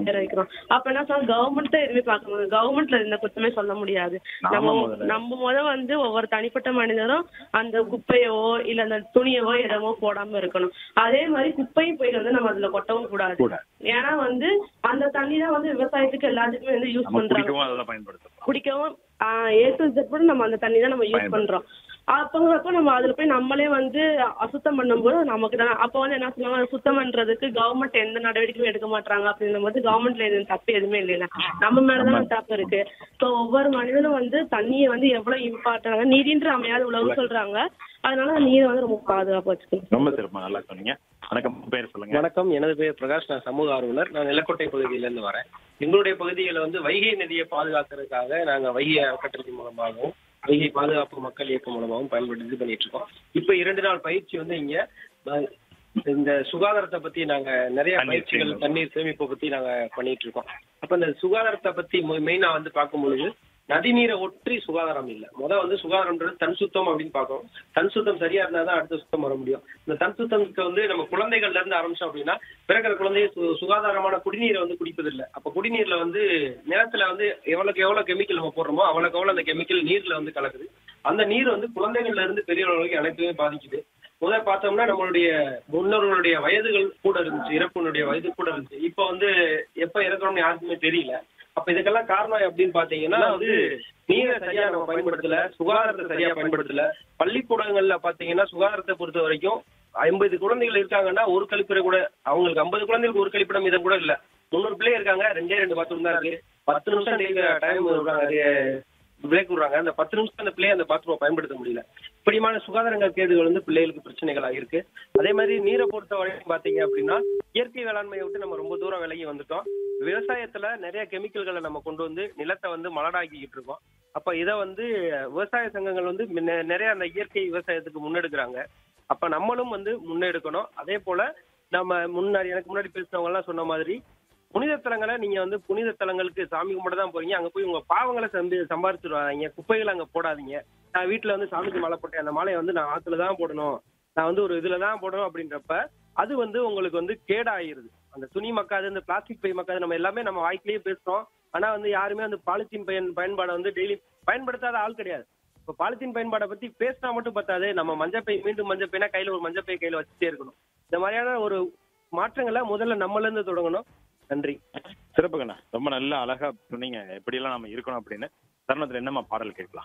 பேர் வைக்கிறோம் அப்ப என்ன சொன்னா கவர்மெண்ட் தான் எதுவுமே பார்க்கணும் கவர்மெண்ட்ல எந்த குத்தமே சொல்ல முடியாது நாம நம்ம முதல்ல. நம்ம முத வந்து ஒவ்வொரு தனிப்பட்ட மனிதரும் அந்த குப்பையவோ இல்ல அந்த துணியவோ இடமோ போடாம இருக்கணும் அதே மாதிரி குப்பையும் போய் வந்து நம்ம அதுல கொட்டவும் கூடாது கூடாது. ஏன்னா வந்து அந்த தண்ணி தான் வந்து விவசாயத்துக்கு எல்லாத்துக்குமே வந்து யூஸ் நம்ம பண்றாங்க குடிக்கவும் அதெல்லாம் பயன்படுத்தலாம் குடிக்கவும் ஏ டு Z கூட நம்ம அந்த தண்ணி தான் நம்ம யூஸ் பயன்படுத்து. பண்றோம் அப்பங்கிறப்ப நம்ம அதுல போய் நம்மளே வந்து அசுத்தம் பண்ணும்போது நமக்கு தான் அப்போ வந்து என்ன சொல்லுவாங்க சுத்தம் பண்றதுக்கு கவர்மெண்ட் எந்த நடவடிக்கையும் எடுக்க மாட்டாங்க அப்படின்னும் போது கவர்மெண்ட்ல எதுவும் தப்பு எதுவுமே இல்லைல்ல நம்ம மேலதான் தப்பு இருக்கு ஸோ ஒவ்வொரு மனிதனும் வந்து தண்ணியை வந்து எவ்வளவு இம்பார்ட்டன்ட் நீரின்ற அமையாத உலகம் சொல்றாங்க அதனால நீரை வந்து ரொம்ப பாதுகாப்பா வச்சுக்கணும் ரொம்ப சிறப்பா நல்லா சொன்னீங்க வணக்கம் உங்க பேர் சொல்லுங்க வணக்கம் எனது பேர் பிரகாஷ் நான் சமூக ஆர்வலர் நான் நிலக்கோட்டை பகுதியிலேருந்து வரேன் எங்களுடைய பகுதியில் வந்து வைகை நதியை பாதுகாக்கிறதுக்காக நாங்கள் வைகை அறக்கட்டளை மூலமாகவும் வைகை பாதுகாப்பு மக்கள் இயக்கம் மூலமாகவும் பயன்படுத்தி இது பண்ணிட்டு இருக்கோம் இப்போ இரண்டு நாள் பயிற்சி வந்து இங்க அஹ், இந்த சுகாதாரத்தை பத்தி நாங்க நிறைய தண்ணீர் பயிற்சிகள் சேமிப்பு. தண்ணீர் சேமிப்பை பத்தி நாங்க பண்ணிட்டு இருக்கோம் அப்ப இந்த சுகாதாரத்தை பத்தி மெயினா வந்து பார்க்கும் பொழுது நதிநீரை ஒற்றி சுகாதாரம் இல்லை முத வந்து சுகாதாரம்ன்றது தன் சுத்தம் அப்படின்னு பார்க்கணும் தன் சுத்தம் சரியா இருந்தா தான் அடுத்த சுத்தம் வர முடியும் இந்த தன் சுத்தம்க்கு வந்து நம்ம குழந்தைகள்ல இருந்து ஆரம்பிச்சோம் அப்படின்னா பிறக்கிற குழந்தைய சு- சுகாதாரமான குடிநீரை வந்து குடிப்பதில்லை அப்ப குடிநீர்ல வந்து நிலத்துல வந்து எவ்வளவுக்கு எவ்வளவு கெமிக்கல் நம்ம போடுறோமோ அவ்வளவுக்கு எவ்வளவு அந்த கெமிக்கல் நீர்ல வந்து கலக்குது அந்த நீர் வந்து குழந்தைகள்ல இருந்து பெரியவர்கள் வரைக்கும் அனைத்துமே பாதிக்குது முதல்ல பார்த்தோம்னா நம்மளுடைய முன்னோர்களுடைய வயதுகள் கூட இருந்துச்சு இறப்பினுடைய வயது கூட இருந்துச்சு இப்ப வந்து எப்ப இறக்கணும்னு யாருக்குமே தெரியல அப்ப இதுக்கெல்லாம் காரணம் எப்படின்னு பாத்தீங்கன்னா வந்து நீரை சரியா நம்ம பயன்படுத்தல சுகாதாரத்தை சரியா பயன்படுத்தல பள்ளிக்கூடங்கள்ல பாத்தீங்கன்னா சுகாதாரத்தை பொறுத்த வரைக்கும் ஐம்பது குழந்தைகள் இருக்காங்கன்னா ஒரு கழிப்பறை கூட அவங்களுக்கு ஐம்பது குழந்தைகளுக்கு ஒரு கழிப்பிடம் இதம் கூட இல்ல முந்நூறு பிள்ளை இருக்காங்க ரெண்டே ரெண்டு பாத்ரூம் தான் இருக்கு பத்து நிமிஷம் டெய்லி டைம் விடுறாங்க பிரேக் விடுறாங்க அந்த பத்து நிமிஷம் அந்த பிள்ளைய அந்த பாத்ரூமை பயன்படுத்த முடியல இப்படியான சுகாதாரங்கள் கேடுகள் வந்து பிள்ளைகளுக்கு பிரச்சனைகளா இருக்கு அதே மாதிரி நீரை பொறுத்த வரைக்கும் பாத்தீங்க அப்படின்னா இயற்கை வேளாண்மையை விட்டு நம்ம ரொம்ப தூரம் விலகி வந்துட்டோம் விவசாயத்துல நிறைய கெமிக்கல்களை நம்ம கொண்டு வந்து நிலத்தை வந்து மலடாக்கிக்கிட்டு இருக்கோம் அப்ப இதை வந்து விவசாய சங்கங்கள் வந்து நெ- நிறைய அந்த இயற்கை விவசாயத்துக்கு முன்னெடுக்கிறாங்க அப்ப நம்மளும் வந்து முன்னெடுக்கணும் அதே போல நம்ம முன்னாடி எனக்கு முன்னாடி பேசினவங்க எல்லாம் சொன்ன மாதிரி புனித தலங்களை நீங்க வந்து புனித தலங்களுக்கு சாமி கும்பிட தான் போறீங்க அங்க போய் உங்க பாவங்களை சம்பி சம்பாரிச்சுருவாங்க குப்பைகளை அங்க போடாதீங்க நான் வீட்டுல வந்து சாமிக்கு மாலை போட்டேன் அந்த மாலையை வந்து நான் ஆத்துல தான் போடணும் நான் வந்து ஒரு இதுல தான் போடணும் அப்படின்றப்ப அது வந்து உங்களுக்கு வந்து கேடாயிருது அந்த துணி மக்காது இந்த பிளாஸ்டிக் பை மக்காது நம்ம எல்லாமே நம்ம வாய்க்கிலேயே பேசுறோம் ஆனா வந்து யாருமே அந்த பாலித்தீன் பயன் பயன்பாடை வந்து டெய்லி பயன்படுத்தாத ஆள் கிடையாது இப்போ பாலித்தீன் பயன்பாடை பத்தி பேசினா மட்டும் பத்தாது நம்ம மஞ்சப்பை மீண்டும் மஞ்சப்பைனா கையில ஒரு மஞ்சப்பை கையில வச்சுட்டே இருக்கணும் இந்த மாதிரியான ஒரு மாற்றங்களை முதல்ல நம்மள இருந்து தொடங்கணும் நன்றி சிறப்புங்கண்ணா ரொம்ப நல்லா அழகா சொன்னீங்க எப்படியெல்லாம் நம்ம இருக்கணும் அப்படின்னு தருணத்துல என்னம்மா பாடல் கேட்கலாம்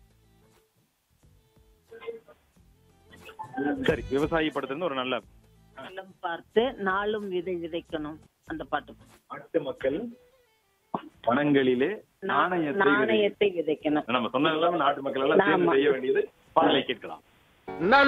சரி விவசாயி படத்துல இருந்து ஒரு நல்ல நிலம் பார்த்து நாளும் விதை விதைக்கணும் அந்த பாட்டு நாட்டு மக்கள் பணங்களிலே நா- நாணயத்தை விதை- நாணயத்தை விதைக்கணும் நம்ம சொன்ன எல்லாமே நாட்டு மக்கள் எல்லாம் சேர்ந்து ஆமா. செய்ய வேண்டியது பாடலை கேட்கலாம் நல்